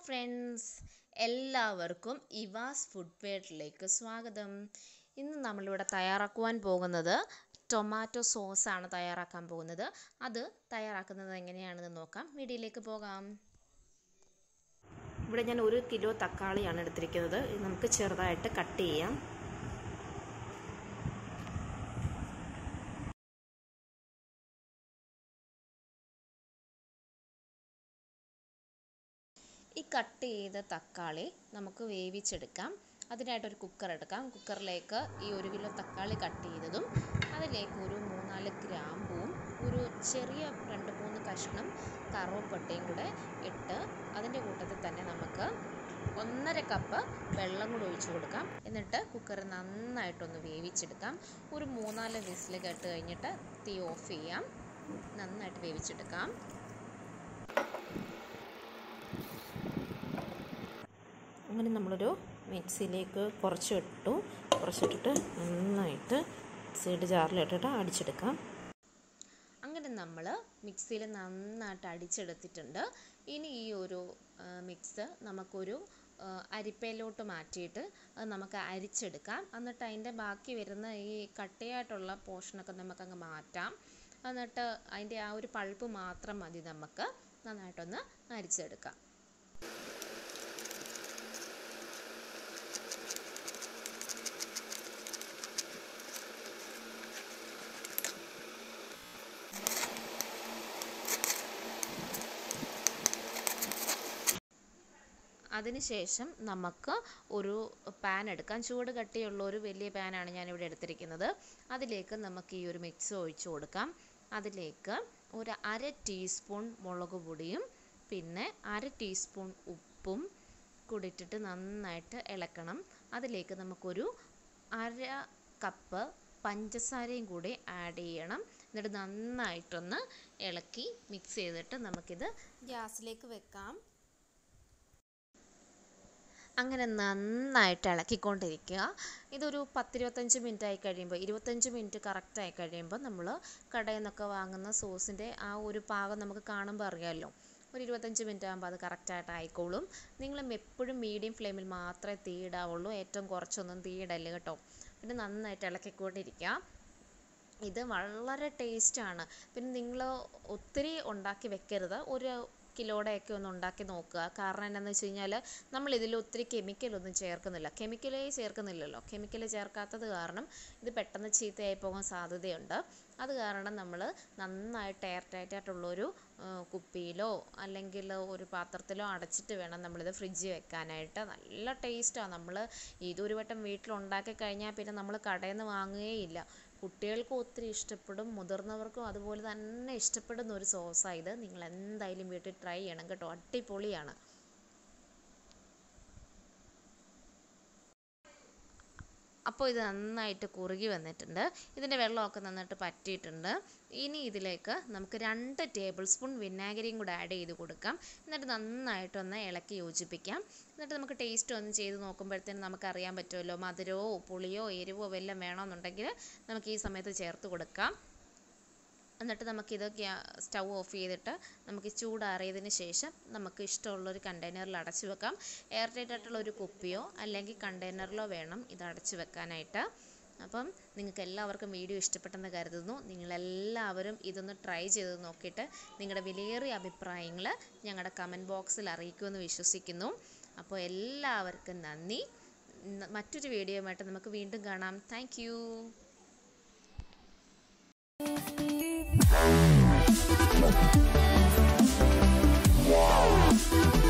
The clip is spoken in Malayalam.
ഫ്രണ്ട്സ് എല്ലാവർക്കും ഇവാസ് ഫുഡ് ഫെയറിലേക്ക് സ്വാഗതം ഇന്ന് നമ്മളിവിടെ തയ്യാറാക്കുവാൻ പോകുന്നത് ടൊമാറ്റോ സോസാണ് തയ്യാറാക്കാൻ പോകുന്നത് അത് തയ്യാറാക്കുന്നത് എങ്ങനെയാണെന്ന് നോക്കാം വീഡിയോയിലേക്ക് പോകാം ഇവിടെ ഞാൻ ഒരു കിലോ തക്കാളിയാണ് എടുത്തിരിക്കുന്നത് ഇത് നമുക്ക് ചെറുതായിട്ട് കട്ട് ചെയ്യാം ഈ കട്ട് ചെയ്ത തക്കാളി നമുക്ക് വേവിച്ചെടുക്കാം അതിനായിട്ടൊരു കുക്കർ എടുക്കാം കുക്കറിലേക്ക് ഈ ഒരു കിലോ തക്കാളി കട്ട് ചെയ്തതും അതിലേക്ക് ഒരു മൂന്നാല് ഗ്രാമ്പുവും ഒരു ചെറിയ രണ്ട് മൂന്ന് കഷ്ണം കറുവപ്പട്ടയും കൂടെ ഇട്ട് അതിൻ്റെ കൂട്ടത്തിൽ തന്നെ നമുക്ക് ഒന്നര കപ്പ് വെള്ളം കൂടി ഒഴിച്ചു കൊടുക്കാം എന്നിട്ട് കുക്കർ നന്നായിട്ടൊന്ന് വേവിച്ചെടുക്കാം ഒരു മൂന്നാല് വിസിൽ കേട്ട് കഴിഞ്ഞിട്ട് തീ ഓഫ് ചെയ്യാം നന്നായിട്ട് വേവിച്ചെടുക്കാം അങ്ങനെ നമ്മളൊരു മിക്സിയിലേക്ക് കുറച്ച് ഇട്ടു കുറച്ചിട്ടിട്ട് നന്നായിട്ട് മിക്സിയുടെ ജാറിലിട്ടിട്ട് അടിച്ചെടുക്കാം അങ്ങനെ നമ്മൾ മിക്സിയിൽ നന്നായിട്ട് അടിച്ചെടുത്തിട്ടുണ്ട് ഇനി ഈ ഒരു മിക്സ് നമുക്കൊരു അരിപ്പയിലോട്ട് മാറ്റിയിട്ട് അത് നമുക്ക് അരിച്ചെടുക്കാം എന്നിട്ട് അതിൻ്റെ ബാക്കി വരുന്ന ഈ കട്ടയായിട്ടുള്ള പോർഷനൊക്കെ നമുക്കങ്ങ് മാറ്റാം എന്നിട്ട് അതിൻ്റെ ആ ഒരു പൾപ്പ് മാത്രം മതി നമുക്ക് നന്നായിട്ടൊന്ന് അരിച്ചെടുക്കാം അതിനുശേഷം നമുക്ക് ഒരു പാൻ എടുക്കാം ചൂട് കട്ടിയുള്ള ഒരു വലിയ പാനാണ് ഞാനിവിടെ എടുത്തിരിക്കുന്നത് അതിലേക്ക് നമുക്ക് ഈ ഒരു മിക്സ് ഒഴിച്ചു കൊടുക്കാം അതിലേക്ക് ഒരു അര ടീസ്പൂൺ മുളക് പൊടിയും പിന്നെ അര ടീസ്പൂൺ ഉപ്പും കൂടി ഇട്ടിട്ട് നന്നായിട്ട് ഇളക്കണം അതിലേക്ക് നമുക്കൊരു അര കപ്പ് പഞ്ചസാരയും കൂടി ആഡ് ചെയ്യണം എന്നിട്ട് നന്നായിട്ടൊന്ന് ഇളക്കി മിക്സ് ചെയ്തിട്ട് നമുക്കിത് ഗ്യാസിലേക്ക് വെക്കാം അങ്ങനെ നന്നായിട്ട് ഇളക്കിക്കൊണ്ടിരിക്കുക ഇതൊരു പത്തിരുപത്തഞ്ച് മിനിറ്റ് ആയി കഴിയുമ്പോൾ ഇരുപത്തഞ്ച് മിനിറ്റ് കറക്റ്റ് ആയി കഴിയുമ്പോൾ നമ്മൾ കടയിൽ നിന്നൊക്കെ വാങ്ങുന്ന സോസിൻ്റെ ആ ഒരു പാകം നമുക്ക് കാണുമ്പോൾ അറിയാമല്ലോ ഒരു ഇരുപത്തഞ്ച് മിനിറ്റ് ആകുമ്പോൾ അത് കറക്റ്റായിട്ട് ആയിക്കോളും നിങ്ങൾ എപ്പോഴും മീഡിയം ഫ്ലെയിമിൽ മാത്രമേ തീ ഇടാവുള്ളൂ ഏറ്റവും കുറച്ചൊന്നും തീ ഇടല്ലേ കേട്ടോ പിന്നെ നന്നായിട്ട് ഇളക്കിക്കൊണ്ടിരിക്കുക ഇത് വളരെ ടേസ്റ്റാണ് പിന്നെ നിങ്ങൾ ഒത്തിരി ഉണ്ടാക്കി വെക്കരുത് ഒരു കിലോയുടെയൊക്കെ ഒന്ന് ഉണ്ടാക്കി നോക്കുക കാരണം എന്താണെന്ന് വെച്ച് കഴിഞ്ഞാൽ നമ്മൾ ഇതിൽ ഒത്തിരി കെമിക്കലൊന്നും ചേർക്കുന്നില്ല കെമിക്കലേ ചേർക്കുന്നില്ലല്ലോ കെമിക്കൽ ചേർക്കാത്തത് കാരണം ഇത് പെട്ടെന്ന് ചീത്തയായി പോകാൻ സാധ്യതയുണ്ട് അത് കാരണം നമ്മൾ നന്നായിട്ട് എയർ ടൈറ്റായിട്ടുള്ളൊരു കുപ്പിയിലോ അല്ലെങ്കിൽ ഒരു പാത്രത്തിലോ അടച്ചിട്ട് വേണം നമ്മളിത് ഫ്രിഡ്ജിൽ വെക്കാനായിട്ട് നല്ല ടേസ്റ്റാണ് നമ്മൾ ഇതൊരു വട്ടം വീട്ടിലുണ്ടാക്കി കഴിഞ്ഞാൽ പിന്നെ നമ്മൾ കടയിൽ നിന്ന് വാങ്ങുകയില്ല കുട്ടികൾക്കും ഒത്തിരി ഇഷ്ടപ്പെടും മുതിർന്നവർക്കും അതുപോലെ തന്നെ ഇഷ്ടപ്പെടുന്ന ഒരു സോസാണ് ഇത് നിങ്ങൾ എന്തായാലും വീട്ടിൽ ട്രൈ ചെയ്യണം കേട്ടോ അടിപൊളിയാണ് അപ്പോൾ ഇത് നന്നായിട്ട് കുറുകി വന്നിട്ടുണ്ട് ഇതിൻ്റെ വെള്ളമൊക്കെ നന്നായിട്ട് പറ്റിയിട്ടുണ്ട് ഇനി ഇതിലേക്ക് നമുക്ക് രണ്ട് ടേബിൾ സ്പൂൺ വിനാഗിരിയും കൂടെ ആഡ് ചെയ്ത് കൊടുക്കാം എന്നിട്ട് നന്നായിട്ടൊന്ന് ഇളക്കി യോജിപ്പിക്കാം എന്നിട്ട് നമുക്ക് ടേസ്റ്റ് ഒന്ന് ചെയ്ത് നോക്കുമ്പോഴത്തേനും നമുക്കറിയാൻ പറ്റുമല്ലോ മധുരമോ പുളിയോ എരിവോ വല്ലതും വേണമെന്നുണ്ടെങ്കിൽ നമുക്ക് ഈ സമയത്ത് ചേർത്ത് കൊടുക്കാം എന്നിട്ട് നമുക്കിത് സ്റ്റൗ ഓഫ് ചെയ്തിട്ട് നമുക്ക് ചൂടാറിയതിന് ശേഷം നമുക്ക് ഇഷ്ടമുള്ളൊരു കണ്ടെയ്നറിൽ അടച്ചു വെക്കാം എയർ ടൈറ്റ് ആയിട്ടുള്ള ഒരു കുപ്പിയോ അല്ലെങ്കിൽ കണ്ടെയ്നറിലോ വേണം ഇത് അടച്ചു വെക്കാനായിട്ട് അപ്പം നിങ്ങൾക്ക് എല്ലാവർക്കും വീഡിയോ ഇഷ്ടപ്പെട്ടെന്ന് കരുതുന്നു നിങ്ങളെല്ലാവരും ഇതൊന്ന് ട്രൈ ചെയ്ത് നോക്കിയിട്ട് നിങ്ങളുടെ വിലയേറിയ അഭിപ്രായങ്ങൾ ഞങ്ങളുടെ കമൻറ്റ് ബോക്സിൽ അറിയിക്കുമെന്ന് വിശ്വസിക്കുന്നു അപ്പോൾ എല്ലാവർക്കും നന്ദി മറ്റൊരു വീഡിയോയുമായിട്ട് നമുക്ക് വീണ്ടും കാണാം താങ്ക് Wow.